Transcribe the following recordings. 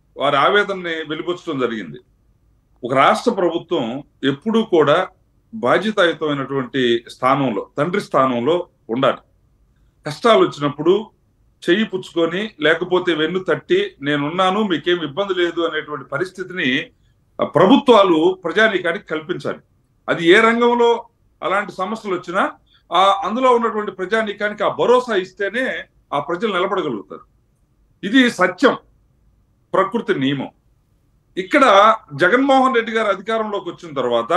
వారి ఆవేదనని వెలిబుచ్చడం జరిగింది ఒక రాష్ట్ర ప్రభుత్వం ఎప్పుడూ కూడా బాధ్యతాయుతమైనటువంటి స్థానంలో తండ్రి స్థానంలో ఉండాలి కష్టాలు వచ్చినప్పుడు చెయ్యి పుచ్చుకొని లేకపోతే వెన్ను తట్టి నేనున్నాను మీకేం ఇబ్బంది లేదు అనేటువంటి పరిస్థితిని ఆ, ప్రభుత్వాలు ప్రజానీకానికి కల్పించాలి అది ఏ రంగంలో అలాంటి సమస్యలు వచ్చినా ఆ అందులో ఉన్నటువంటి ప్రజానీకానికి ఆ భరోసా ఇస్తేనే ఆ ప్రజలు నిలబడగలుగుతారు ఇది సత్యం ప్రకృతి నియమం ఇక్కడ జగన్మోహన్ రెడ్డి గారు అధికారంలోకి వచ్చిన తర్వాత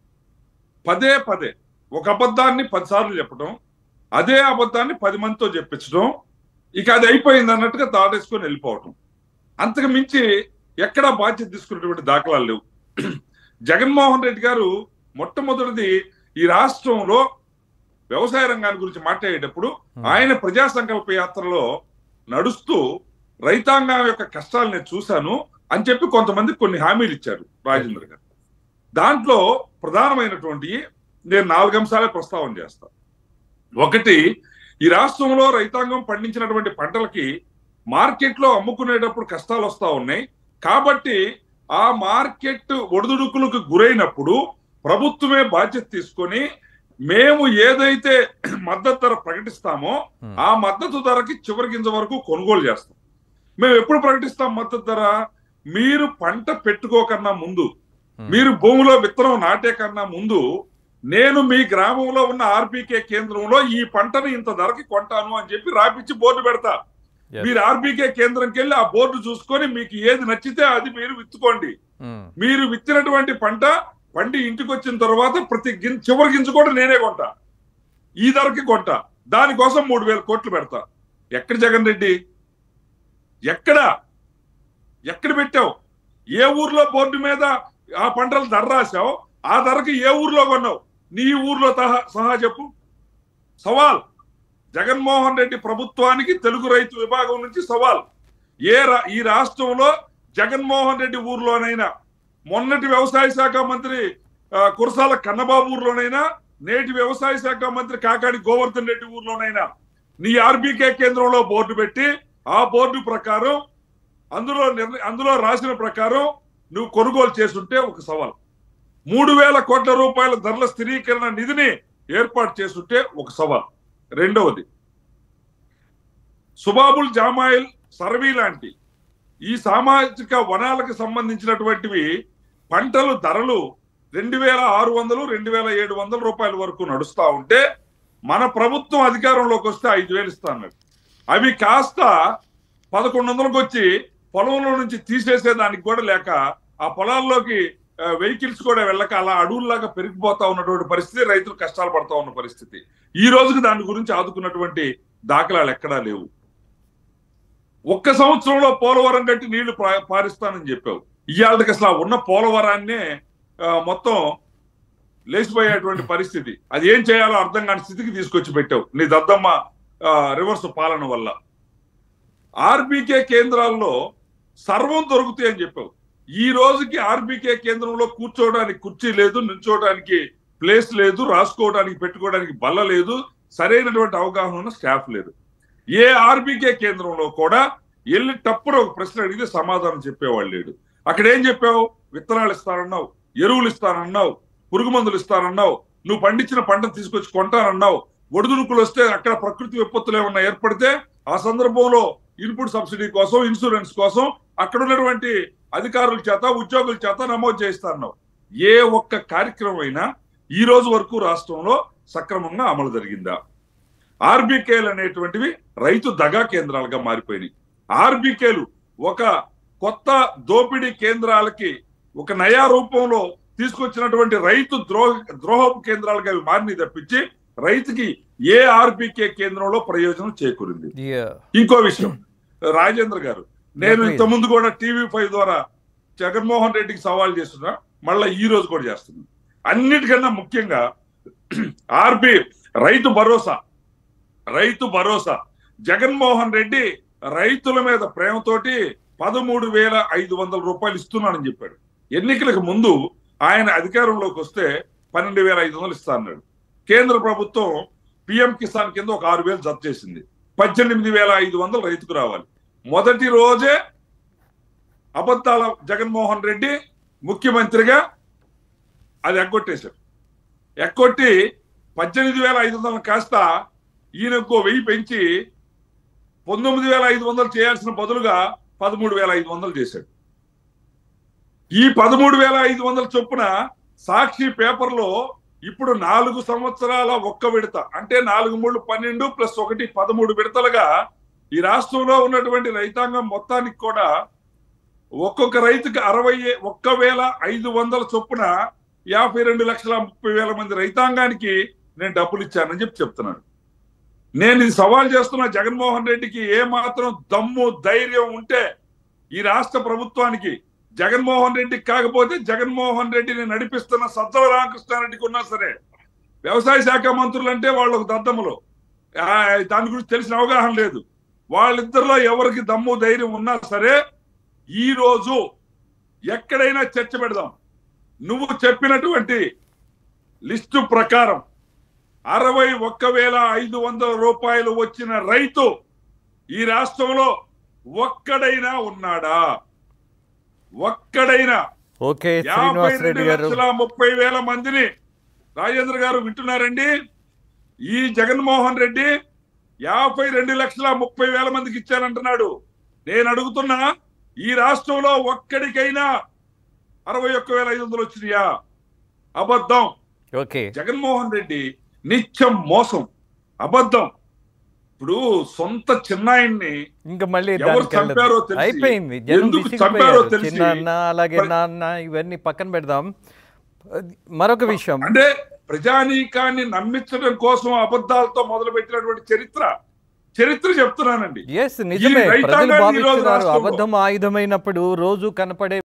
పదే పదే ఒక అబద్ధాన్ని పదిసార్లు చెప్పడం అదే అబద్ధాన్ని పది మందితో చెప్పించడం ఇక అది అయిపోయింది అన్నట్టుగా దాటేసుకొని వెళ్ళిపోవటం అంతకు మించి ఎక్కడా బాధ్యత తీసుకున్నటువంటి దాఖలాలు లేవు జగన్మోహన్ రెడ్డి గారు మొట్టమొదటిది ఈ రాష్ట్రంలో వ్యవసాయ రంగాన్ని గురించి మాట్లాడేటప్పుడు ఆయన ప్రజా సంకల్ప యాత్రలో నడుస్తూ రైతాంగం యొక్క కష్టాలు నేను చూశాను అని చెప్పి కొంతమంది కొన్ని హామీలు ఇచ్చారు రాజేంద్ర గారు దాంట్లో ప్రధానమైనటువంటి నేను నాలుగు అంశాలే ప్రస్తావన చేస్తా ఒకటి ఈ రాష్ట్రంలో రైతాంగం పండించినటువంటి పంటలకి మార్కెట్లో అమ్ముకునేటప్పుడు కష్టాలు వస్తా ఉన్నాయి కాబట్టి ఆ మార్కెట్ ఒడిదుడుకులకు గురైనప్పుడు ప్రభుత్వమే బాధ్యత తీసుకొని మేము ఏదైతే మద్దతు ధర ప్రకటిస్తామో ఆ మద్దతు ధరకి చివరి గింజ వరకు కొనుగోలు చేస్తాం మేము ఎప్పుడు ప్రకటిస్తాం మద్దతు ధర మీరు పంట పెట్టుకోకన్నా ముందు మీరు భూమిలో విత్తనం నాటే కన్నా ముందు నేను మీ గ్రామంలో ఉన్న ఆర్బీకే కేంద్రంలో ఈ పంటను ఇంత ధరకి కొంటాను అని చెప్పి రాపిచ్చి బోర్డు పెడతా Yes. మీరు ఆర్బీకే కేంద్రంకి వెళ్ళి ఆ బోర్డు చూసుకొని మీకు ఏది నచ్చితే అది మీరు విత్తుకోండి మీరు విత్తినటువంటి పంట పండి ఇంటికి వచ్చిన తర్వాత ప్రతి గిం చివరి గింజ కూడా నేనే కొంటా ఈ ధరకి కొంటా దానికోసం మూడు వేల కోట్లు పెడతా ఎక్కడ జగన్ రెడ్డి ఎక్కడ ఎక్కడ పెట్టావు ఏ ఊర్లో బోర్డు మీద ఆ పంటలు ధర రాశావు ఆ ధరకి ఏ ఊర్లో కొన్నావు నీ ఊర్లో తహా సహా చెప్పు సవాల్ జగన్మోహన్ రెడ్డి ప్రభుత్వానికి తెలుగు రైతు విభాగం నుంచి సవాల్ ఏ రా- ఈ రాష్ట్రంలో జగన్మోహన్ రెడ్డి ఊర్లోనైనా మొన్నటి వ్యవసాయ శాఖ మంత్రి ఆ, కురసాల కన్నబాబు ఊర్లోనైనా నేటి వ్యవసాయ శాఖ మంత్రి కాకాడి గోవర్ధన్ రెడ్డి ఊర్లోనైనా నీ ఆర్బీకే కేంద్రంలో బోర్డు పెట్టి ఆ బోర్డు ప్రకారం అందులో నిర్ణ- అందులో రాసిన ప్రకారం నువ్వు కొనుగోలు చేసుంటే ఒక సవాల్ మూడు వేల కోట్ల రూపాయల ధరల స్థిరీకరణ నిధిని ఏర్పాటు చేసుంటే ఒక సవాల్ రెండవది సుబాబుల్ జామాయిల్ సర్వీ లాంటి ఈ సామాజిక వనాలకు సంబంధించినటువంటివి పంటలు ధరలు రెండు వేల ఆరు వందలు రెండు వేల ఏడు వందల రూపాయల వరకు నడుస్తా ఉంటే మన ప్రభుత్వం అధికారంలోకి వస్తే ఐదు వేలు ఇస్తా అన్నాడు అవి కాస్త పదకొండు వందలకు వచ్చి పొలంలో నుంచి తీసేసేదానికి కూడా లేక ఆ పొలాల్లోకి వెహికల్స్ కూడా వెళ్ళక అలా అడవుల్లాగా పెరిగిపోతా ఉన్నటువంటి పరిస్థితి రైతులు కష్టాలు పడతా ఉన్న పరిస్థితి ఈ రోజుకి దాని గురించి ఆదుకున్నటువంటి దాఖలాలు ఎక్కడా లేవు ఒక్క సంవత్సరంలో పోలవరం కట్టి నీళ్లు పా- పారిస్తానని చెప్పావు ఇవాళకి అసలు ఆ ఉన్న పోలవరాన్నే ఆ, మొత్తం లేచిపోయేటువంటి పరిస్థితి అది ఏం చేయాలో అర్థం కాని స్థితికి తీసుకొచ్చి పెట్టావు నీ దద్దమ్మ ఆ, రివర్స్ పాలన వల్ల ఆర్బీకే కేంద్రాల్లో సర్వం దొరుకుతాయి అని చెప్పావు ఈ రోజుకి ఆర్బీకే కేంద్రంలో కూర్చోవడానికి కుర్చీ లేదు నిల్చోవడానికి ప్లేస్ లేదు రాసుకోవడానికి పెట్టుకోవడానికి బల్ల లేదు సరైనటువంటి అవగాహన ఉన్న స్టాఫ్ లేదు ఏ ఆర్బీకే కేంద్రంలో కూడా వెళ్ళేటప్పుడు ఒక ప్రశ్న అడిగితే సమాధానం చెప్పేవాళ్ళు లేడు అక్కడ ఏం చెప్పావు విత్తనాలు ఇస్తానన్నావు ఎరువులు ఇస్తానన్నావు పురుగు మందులు ఇస్తానన్నావు నువ్వు పండించిన పంటను తీసుకొచ్చి కొంటానన్నావు ఒడిదుడుకులు వస్తే అక్కడ ప్రకృతి విపత్తులు ఏమన్నా ఏర్పడితే ఆ సందర్భంలో ఇన్పుట్ సబ్సిడీ కోసం ఇన్సూరెన్స్ కోసం అక్కడ ఉన్నటువంటి అధికారుల చేత ఉద్యోగుల చేత నమోదు చేస్తాన్నావు ఏ ఒక్క కార్యక్రమం అయినా ఈ రోజు వరకు రాష్ట్రంలో సక్రమంగా అమలు జరిగిందా ఆర్బీకేలు అనేటువంటివి రైతు దగా కేంద్రాలుగా మారిపోయినాయి ఆర్బీకేలు ఒక కొత్త దోపిడీ కేంద్రాలకి ఒక నయా రూపంలో తీసుకొచ్చినటువంటి రైతు ద్రోహ ద్రోహపు కేంద్రాలుగా అవి మారినాయి తప్పించి రైతుకి ఏ ఆర్బీకే కేంద్రంలో ప్రయోజనం చేకూరింది Yeah. ఇంకో విషయం రాజేంద్ర గారు నేను please. ఇంత ముందు కూడా టీవీ ఫైవ్ ద్వారా జగన్మోహన్ రెడ్డికి సవాల్ చేస్తున్నా మళ్ళా ఈ రోజు కూడా చేస్తున్నా అన్నిటికన్నా ముఖ్యంగా ఆర్బి రైతు భరోసా రైతు భరోసా జగన్మోహన్ రెడ్డి రైతుల మీద ప్రేమతోటి పదమూడు వేల ఐదు వందల రూపాయలు ఇస్తున్నానని చెప్పాడు ఎన్నికలకు ముందు ఆయన అధికారంలోకి వస్తే పన్నెండు వేల ఐదు వందలు ఇస్తా అన్నాడు కేంద్ర ప్రభుత్వం పిఎం కిసాన్ కింద ఒక ఆరు వేలు జత చేసింది పద్దెనిమిది వేల ఐదు వందలు రైతుకు రావాలి మొదటి రోజే అబద్ధాల జగన్మోహన్ రెడ్డి ముఖ్యమంత్రిగా అది ఎగ్గొట్టేశారు ఎగ్గొట్టి పద్దెనిమిది వేల ఐదు వందలు కాస్త ఈయనకో వెయ్యి పెంచి పంతొమ్మిది వేల ఐదు వందలు చేయాల్సిన బదులుగా పదమూడు వేల ఐదు వందలు చేశాడు ఈ పదమూడు వేల ఐదు వందల చొప్పున సాక్షి పేపర్లో ఇప్పుడు నాలుగు సంవత్సరాల ఒక్క విడత అంటే నాలుగు మూడు పన్నెండు ప్లస్ ఒకటి పదమూడు విడతలుగా ఈ రాష్ట్రంలో ఉన్నటువంటి రైతాంగం మొత్తానికి కూడా ఒక్కొక్క రైతుకి అరవై ఒక్క వేల ఐదు వందల చొప్పున యాభై రెండు లక్షల ముప్పై వేల మంది రైతాంగానికి నేను డబ్బులు ఇచ్చానని చెప్పి చెప్తున్నాను నేను ఇది సవాల్ చేస్తున్న జగన్మోహన్ రెడ్డికి ఏ మాత్రం దమ్ము ధైర్యం ఉంటే ఈ రాష్ట్ర ప్రభుత్వానికి జగన్మోహన్ రెడ్డికి కాకపోతే జగన్మోహన్ రెడ్డిని నడిపిస్తున్న సజ్జల రామకృష్ణారెడ్డికి ఉన్నా సరే వ్యవసాయ శాఖ మంత్రులు అంటే వాళ్ళు ఒక దద్దములు ఆ, దాని గురించి తెలిసిన అవగాహన లేదు వాళ్ళిద్దరిలో ఎవరికి దమ్ము ధైర్యం ఉన్నా సరే ఈ రోజు ఎక్కడైనా చర్చ పెడదాం నువ్వు చెప్పినటువంటి లిస్టు ప్రకారం అరవై ఒక్క వేల ఐదు వందల రూపాయలు వచ్చిన రైతు ఈ రాష్ట్రంలో ఒక్కడైనా ఉన్నాడా ఒక్కడైనా ఓకే యాభై శ్రీనివాస్ రెండు రెడ్డి గారు లక్షల ముప్పై వేల మందిని రాజేంద్ర గారు వింటున్నారండి ఈ జగన్మోహన్ రెడ్డి యాభై రెండు లక్షల ముప్పై వేల మందికి ఇచ్చానంటున్నాడు నేను అడుగుతున్నా ఈ రాష్ట్రంలో ఒక్కడికైనా అరవై ఒక్క వేల ఐదు వందలు వచ్చినాయా అబద్ధం ఓకే జగన్మోహన్ రెడ్డి నిత్యం మోసం అబద్ధం ఇప్పుడు సొంత చిన్నాయన్ని ఇంకా మళ్ళీ ఎవరు దానికి వెళ్ళొద్దు. చంపారో తెలిసి, అయిపోయింది జనం ఎందుకు విసిగిపోయారు. చంపారో తెలిసి, చిన్న అన్న అలాగే ప్ర- నాన్న ఇవన్నీ పక్కన పెడదాం మరొక విషయం అంటే ప్రజానీకాన్ని నమ్మించడం కోసం అబద్ధాలతో మొదలు పెట్టినటువంటి చరిత్ర చరిత్ర చెప్తున్నానండి ఎస్ నిజమే రైతాంగాన్ని ప్రజలు ఈ రోజు భావిస్తున్నారు రాష్ట్రంలో- అబద్ధం ఆయుధమైనప్పుడు రోజు కనపడే